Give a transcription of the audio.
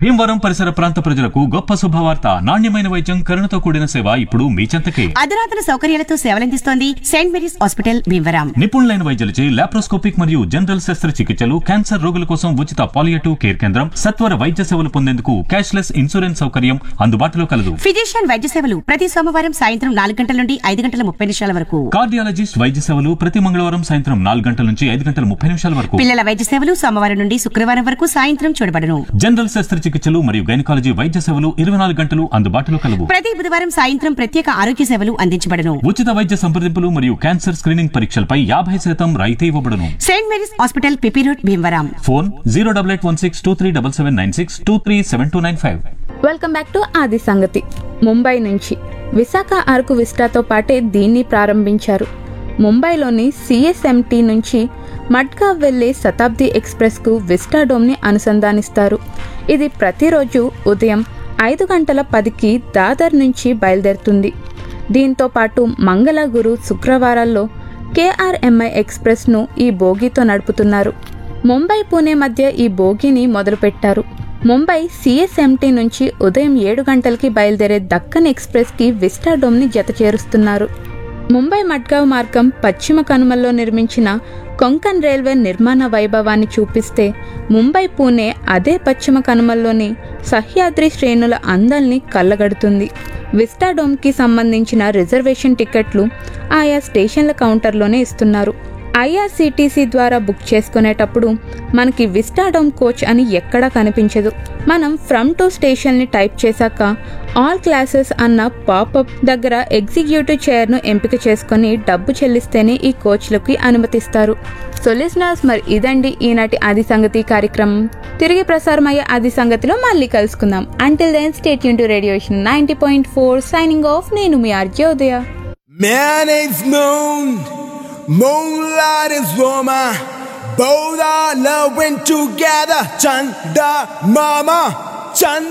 భీమవరం పరిసర ప్రాంత ప్రజలకు గొప్ప శుభవార్త నాణ్యమైన వైద్యం కరుణతో కూడిన సేవ ఇప్పుడు మీ చెంతకే అధునాతన సౌకర్యాలతో సేవలందిస్తోంది సెయింట్ మేరీస్ హాస్పిటల్ భీమవరం నిపుణులైన వైద్యులచే లాప్రోస్కోపిక్ మరియు జనరల్ శస్త్రచికిత్సలు క్యాన్సర్ రోగుల కోసం ఉచిత పాలియేటివ్ కేర్ కేంద్రం సత్వర వైద్య సేవలు పొందేందుకు క్యాష్లెస్ ఇన్సూరెన్స్ సౌకర్యం అందుబాటులో కలదు ఫిజిషియన్ వైద్య సేవలు ప్రతి సోమవారం సాయంత్రం నాలుగు గంటల నుండి ఐదు గంటల ముప్పై నిమిషాల వరకు కార్డియాలజిస్ట్ వైద్య సేవలు ప్రతి మంగళవారం సాయంత్రం నాలుగు గంటల నుంచి ఐదు గంటల ముప్పై నిమిషాల వరకు పిల్లల వైద్య సేవలు సోమవారం నుండి శుక్రవారం వరకు సాయంత్రం చూడబడను జనరల్ శస్త్రచికిత్సలు మరియు గైనకాలజీ వైద్య సేవలు ఇరవై నాలుగు గంటలు అందుబాటులో కలవు ప్రతి బుధవారం సాయంత్రం ప్రత్యేక ఆరోగ్య సేవలు అందించబడను ఉచిత వైద్య సంప్రదింపులు మరియు క్యాన్సర్ స్క్రీనింగ్ పరీక్షలపై యాభై శాతం రాయితీ ఇవ్వబడును saint Mary's hospital PP road Bhimavaram phone zero double eight one six two three double seven nine six two three seven two nine five welcome back to ఆది సంగతి ముంబై నుంచి విశాఖ అరకు విస్టాతో పాటే దీన్ని ప్రారంభించారు ముంబైలోని సిఎస్ఎంటీ నుంచి మడ్గావ్ వెళ్లే శతాబ్ది ఎక్స్ప్రెస్కు విస్టాడోమ్ని అనుసంధానిస్తారు ఇది ప్రతిరోజు ఉదయం ఐదు గంటల పదికి దాదర్ నుంచి బయలుదేరుతుంది దీంతో పాటు మంగళ గురు శుక్రవారాల్లో కేఆర్ఎంఐ ఎక్స్ప్రెస్ను ఈ బోగీతో నడుపుతున్నారు ముంబై పూణే మధ్య ఈ బోగీని మొదలుపెట్టారు ముంబై సిఎస్ఎంటీ నుంచి ఉదయం ఏడు గంటలకి బయలుదేరే దక్కన్ ఎక్స్ప్రెస్కి విస్టాడోమ్ని జత చేరుస్తున్నారు ముంబై మడ్గావ్ మార్గం పశ్చిమ కనుమల్లో నిర్మించిన కొంకన్ రైల్వే నిర్మాణ వైభవాన్ని చూపిస్తే ముంబై పూణే అదే పశ్చిమ కనుమల్లోని సహ్యాద్రి శ్రేణుల అందల్ని కళ్ళగడుతుంది విస్టాడోమ్కి సంబంధించిన రిజర్వేషన్ టికెట్లు ఆయా స్టేషన్ల కౌంటర్లోనే ఇస్తున్నారు ఐఆర్సీటీసీ ద్వారా బుక్ చేసుకునేటప్పుడు మనకి విస్టాడోమ్ కోచ్ అని ఎక్కడా కనిపించదు మనం ఫ్రమ్ టు స్టేషన్ని టైప్ చేశాక ఆల్ క్లాసెస్ అన్న పాపప్ దగ్గర ఎగ్జిక్యూటివ్ చైర్ను ఎంపిక చేసుకొని డబ్బు చెల్లిస్తేనే ఈ కోచ్లకి అనుమతిస్తారు సో లిసనర్స్ మరి ఇదండి ఈనాటి ఆది సంగతి కార్యక్రమం తిరిగి ప్రసారమయ్యే ఆది సంగతిలో మళ్ళీ కలుసుకుందాం అంటిల్ దెన్ స్టేట్ యూన్ టు రేడియోషన్ ninety point four signing off నేను మీ RJ Udaya Man is moon, moonlight is woman. Both are loving together. Chanda mama, Chanda.